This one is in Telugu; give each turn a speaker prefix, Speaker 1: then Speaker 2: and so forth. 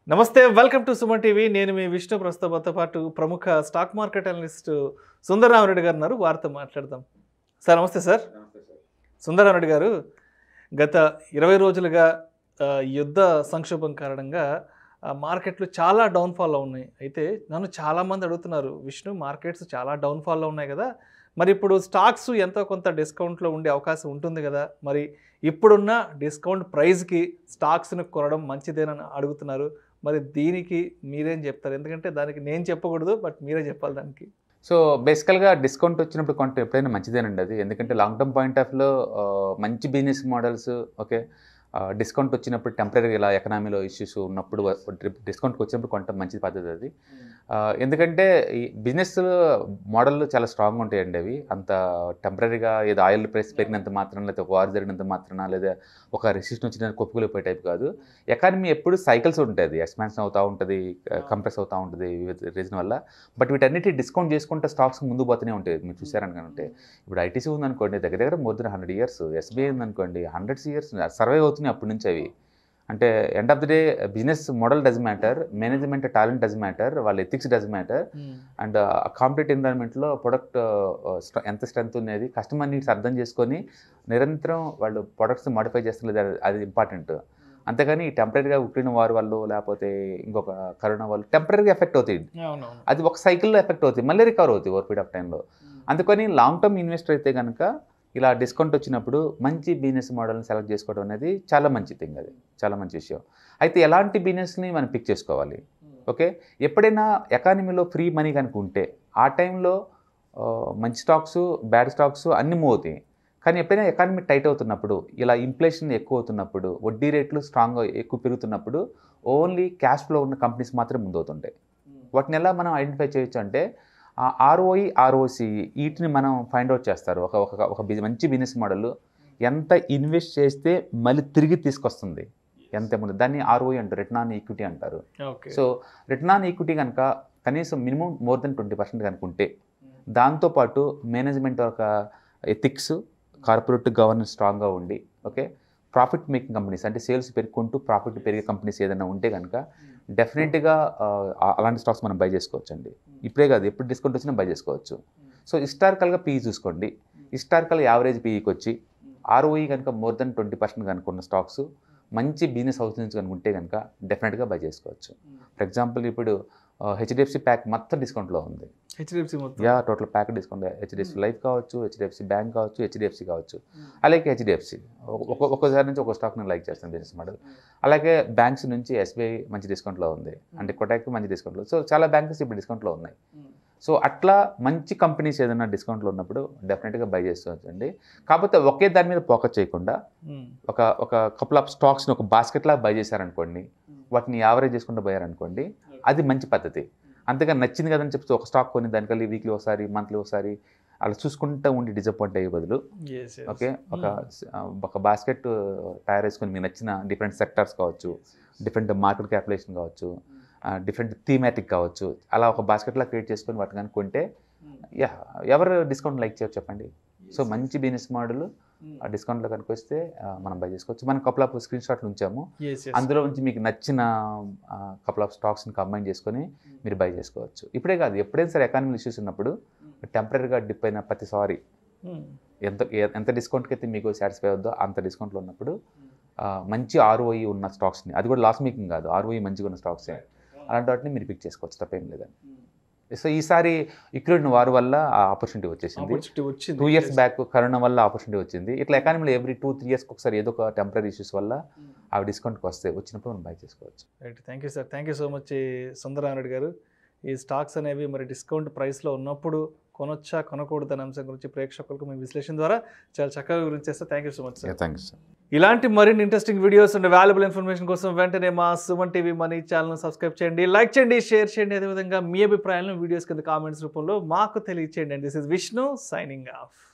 Speaker 1: నమస్తే వెల్కమ్ టు సుమన్ టీవీ నేను మీ విష్ణు ప్రస్తుతంతో పాటు ప్రముఖ స్టాక్ మార్కెట్ అనలిస్ట్ సుందరరామరెడ్డి గారు ఉన్నారు వారితో మాట్లాడదాం సార్ నమస్తే సార్ సుందరరామరెడ్డి గారు గత ఇరవై రోజులుగా ఆ, యుద్ధ సంక్షోభం కారణంగా ఆ, మార్కెట్లు చాలా డౌన్ఫాల్లో ఉన్నాయి అయితే నన్ను చాలామంది అడుగుతున్నారు విష్ణు మార్కెట్స్ చాలా డౌన్ఫాల్లో ఉన్నాయి కదా మరి ఇప్పుడు స్టాక్స్ ఎంతో కొంత డిస్కౌంట్లో ఉండే అవకాశం ఉంటుంది కదా మరి ఇప్పుడున్న డిస్కౌంట్ ప్రైస్కి స్టాక్స్ని కొనడం మంచిదేనని అడుగుతున్నారు మరి దీనికి మీరేం చెప్తారు ఎందుకంటే దానికి నేను చెప్పకూడదు బట్ మీరే చెప్పాలి దానికి
Speaker 2: సో బేసికల్గా డిస్కౌంట్ వచ్చినప్పుడు కొంత ఎప్పుడైనా మంచిదేనండి అది ఎందుకంటే లాంగ్ టర్మ్ పాయింట్ ఆఫ్లో మంచి బిజినెస్ మోడల్స్ ఓకే డిస్కౌంట్ వచ్చినప్పుడు టెంపరీ ఇలా ఎకనామీలో ఇష్యూస్ ఉన్నప్పుడు డిస్కౌంట్కి వచ్చినప్పుడు కొంత మంచి పద్ధతి అది ఆ, ఎందుకంటే ఈ బిజినెస్ మోడల్ చాలా స్ట్రాంగ్ ఉంటాయండి అవి అంత టెంపరీగా ఏదో ఆయిల్ ప్రైస్ పెరిగినంత మాత్రం లేదా వార్ జరిగినంత మాత్రాన లేదా ఒక రెసిషన్ వచ్చిన కొప్పుకులిపోయే టైప్ కాదు ఎకానమీ ఎప్పుడు సైకిల్స్ ఉంటుంది ఎక్స్పాన్షన్ అవుతూ ఉంటుంది కంప్రెస్ అవుతూ ఉంటుంది వివిధ రీజన్ వల్ల బట్ వీటన్నిటి డిస్కౌంట్ చేసుకుంటే స్టాక్స్ ముందు పోతూనే ఉంటాయి మీరు చూసారనుకుంటే ఇప్పుడు ఐటీసీ ఉందనుకోండి దగ్గర దగ్గర more than hundred years SBI ఉందనుకోండి హండ్రెడ్స్ ఇయర్స్ సర్వైవ్ అవుతున్నాయి అప్పటి నుంచి అవి అంటే end of the day business model does matter management talent does matter వాళ్ళ ethics does matter and competitive ఎన్విరాన్మెంట్లో ప్రొడక్ట్ ఎంత స్ట్రెంత్ ఉన్నది కస్టమర్ నీడ్స్ అర్థం చేసుకొని నిరంతరం వాళ్ళు ప్రొడక్ట్స్ మాడిఫై చేస్తున్నది అది- అది ఇంపార్టెంట్ అంతేగాని టెంపరీగా ఉక్కిన వారు వాళ్ళు లేకపోతే ఇంకొక కరోనా వాళ్ళు టెంపరీగా ఎఫెక్ట్ అవుతాయి
Speaker 1: అవునవును
Speaker 2: అది ఒక సైకిల్లో ఎఫెక్ట్ అవుతుంది మళ్ళీ రికవర్ అవుతాయి ఓవర్ పీరియడ్ ఆఫ్ టైంలో అందుకని లాంగ్ టర్మ్ ఇన్వెస్టర్ అయితే కనుక ఇలా డిస్కౌంట్ వచ్చినప్పుడు మంచి బిజినెస్ మోడల్ని సెలెక్ట్ చేసుకోవడం అనేది చాలా మంచి థింగ్ అది చాలా మంచి విషయం అయితే ఎలాంటి బిజినెస్ని మనం పిక్ చేసుకోవాలి ఓకే ఎప్పుడైనా ఎకానమీలో ఫ్రీ మనీ కనుక ఉంటే ఆ టైంలో ఆ, మంచి స్టాక్స్ బ్యాడ్ స్టాక్స్ అన్ని మూవ్ అవుతాయి కానీ ఎప్పుడైనా ఎకానమీ టైట్ అవుతున్నప్పుడు ఇలా ఇన్ఫ్లేషన్ ఎక్కువ అవుతున్నప్పుడు వడ్డీ రేట్లు స్ట్రాంగ్గా ఎక్కువ పెరుగుతున్నప్పుడు ఓన్లీ క్యాష్ ఫ్లో ఉన్న కంపెనీస్ మాత్రమే ముందవుతుంటాయి వాటిని ఎలా మనం ఐడెంటిఫై చేయొచ్చు అంటే ఆర్ఓఈ ఆర్ఓసి వీటిని మనం ఫైండ్ అవుట్ చేస్తారు ఒక ఒక ఒక బిజ- మంచి బిజినెస్ మోడల్ ఎంత ఇన్వెస్ట్ చేస్తే మళ్ళీ తిరిగి తీసుకొస్తుంది ఎంత అమౌంట్ దాన్ని ఆర్ఓఈ అంటారు రిటర్న్ ఆన్ ఈక్విటీ అంటారు
Speaker 1: okay
Speaker 2: so return on equity కనుక కనీసం minimum more than twenty percent కనుక ఉంటే దాంతోపాటు మేనేజ్మెంట్ ఒక ఎథిక్స్ కార్పొరేట్ గవర్నెన్స్ స్ట్రాంగ్గా ఉండి ఓకే ప్రాఫిట్ మేకింగ్ కంపెనీస్ అంటే సేల్స్ పెరుగుకుంటూ ప్రాఫిట్ పెరిగే కంపెనీస్ ఏదైనా ఉంటే కనుక డెఫినెట్గా అలాంటి స్టాక్స్ మనం బై చేసుకోవచ్చు అండి ఇప్పుడే కాదు ఎప్పుడు డిస్కౌంట్ వచ్చినా బై చేసుకోవచ్చు సో హిస్టారికల్గా పీఈ చూసుకోండి హిస్టారికల్ యావరేజ్ పీఈకి వచ్చి ఆర్ఓఈ కనుక మోర్ దెన్ ట్వంటీ పర్సెంట్ కనుక ఉన్న స్టాక్స్ మంచి బిజినెస్ హౌస్ నుంచి కనుక ఉంటే కనుక డెఫినెట్గా బై చేసుకోవచ్చు ఫర్ ఎగ్జాంపుల్ ఇప్పుడు హెచ్డిఎఫ్సి ప్యాక్ మొత్తం డిస్కౌంట్లో ఉంది
Speaker 1: హెచ్డిఎఫ్సి మొత్తం
Speaker 2: yeah total pack discount HDFC life కావచ్చు హెచ్డిఎఫ్సి బ్యాంక్ కావచ్చు హెచ్డిఎఫ్సి కావచ్చు అలాగే హెచ్డిఎఫ్సి ఒక్కొక్కసారి నుంచి ఒక స్టాక్ నేను లైక్ చేస్తాను బిజినెస్ మోడల్ అలాగే బ్యాంక్స్ నుంచి ఎస్బీఐ మంచి డిస్కౌంట్లో ఉంది అంటే కొటాక్ మంచి డిస్కౌంట్లో సో చాలా బ్యాంక్స్ ఇప్పుడు డిస్కౌంట్లో ఉన్నాయి సో అట్లా మంచి కంపెనీస్ ఏదైనా డిస్కౌంట్లో ఉన్నప్పుడు డెఫినెట్గా బై చేసుకోవచ్చండి కాకపోతే ఒకే దాని మీద ఫోకస్ చేయకుండా
Speaker 1: ఉమ్.
Speaker 2: ఒక ఒక కపుల్ ఆఫ్ స్టాక్స్ని ఒక బాస్కెట్ లాగా బై చేశారనుకోండి వాటిని యావరేజ్ చేసుకుంటూ పోయారనుకోండి అది మంచి పద్ధతి అంతేగాని నచ్చింది కదని చెప్తే ఒక స్టాక్ కొని దానికల్లి వీక్లీ ఒకసారి మంత్లీ ఒకసారి అలా చూసుకుంటూ ఉండి డిసప్పాయింట్ అయ్యే బదులు
Speaker 1: Yes, yes.
Speaker 2: ఓకే ఒక ఒక బాస్కెట్ తయారు చేసుకొని మీకు నచ్చిన డిఫరెంట్ సెక్టార్స్ కావచ్చు డిఫరెంట్ మార్కెట్ క్యాపిటలేషన్ కావచ్చు డిఫరెంట్ థీమాటిక్ కావచ్చు అలా ఒక బాస్కెట్లా క్రియేట్ చేసుకొని వాటి కానీ కొంటే యా ఎవరు డిస్కౌంట్ లైక్ చేయరు చెప్పండి సో మంచి బిజినెస్ మోడల్ ఆ డిస్కౌంట్లో కనుక వస్తే ఆ, మనం బై చేసుకోవచ్చు మనం కపుల్ ఆఫ్ స్క్రీన్ షాట్లు ఉంచాము
Speaker 1: Yes, yes.
Speaker 2: అందులో నుంచి మీకు నచ్చిన కపుల్ ఆఫ్ స్టాక్స్ని కంబైన్ చేసుకొని మీరు బై చేసుకోవచ్చు ఇప్పుడే కాదు ఎప్పుడైనా సరే ఎకానమీ ఇష్యూస్ ఉన్నప్పుడు టెంపరీగా డిప్ అయిన ప్రతిసారి
Speaker 1: ఉమ్.
Speaker 2: ఎంత ఏ- ఎంత డిస్కౌంట్కి అయితే మీకు సాటిస్ఫై అవుద్దో అంత డిస్కౌంట్లో ఉన్నప్పుడు ఆ, మంచి ఆర్ఓఈ ఉన్న స్టాక్స్ని అది కూడా లాస్ మేకింగ్ కాదు ఆర్ఓఈ మంచిగా ఉన్న స్టాక్సే అలాంటి వాటిని మీరు పిక్ చేసుకోవచ్చు తప్పేం లేదండి సో ఈసారి ఇక్కడ వారి వల్ల ఆ ఆపర్చునిటీ వచ్చేసింది
Speaker 1: ఆపర్చునిటీ వచ్చింది
Speaker 2: టూ ఇయర్స్ బ్యాక్ కరోనా వల్ల ఆపర్చునిటీ వచ్చింది ఇట్లా ఎకానమీలో ఎవ్రీ టూ త్రీ ఇయర్స్కి ఒకసారి ఏదో ఒక టెంపరీ ఇష్యూస్ వల్ల అవి డిస్కౌంట్కి వస్తాయి వచ్చినప్పుడు మనం బై చేసుకోవచ్చు
Speaker 1: right thank you sir thank you so much Sundarareddy garu ఈ స్టాక్స్ అనేవి మరి డిస్కౌంట్ ప్రైస్లో ఉన్నప్పుడు కొనొచ్చా కొనకూడదు అనే అంశం గురించి ప్రేక్షకులకు మీ విశ్లేషణ ద్వారా చాలా చక్కగా గురించి చేస్తే thank you so much sir
Speaker 2: thank you sir
Speaker 1: ఇలాంటి మరిన్ని interesting videos and valuable information కోసం వెంటనే మా Suman TV money channel subscribe చేయండి లైక్ చేయండి షేర్ చేయండి అదేవిధంగా మీ అభిప్రాయాలను వీడియోస్ కింద కామెంట్స్ రూపంలో మాకు తెలియచేయండి and this is Vishnu signing of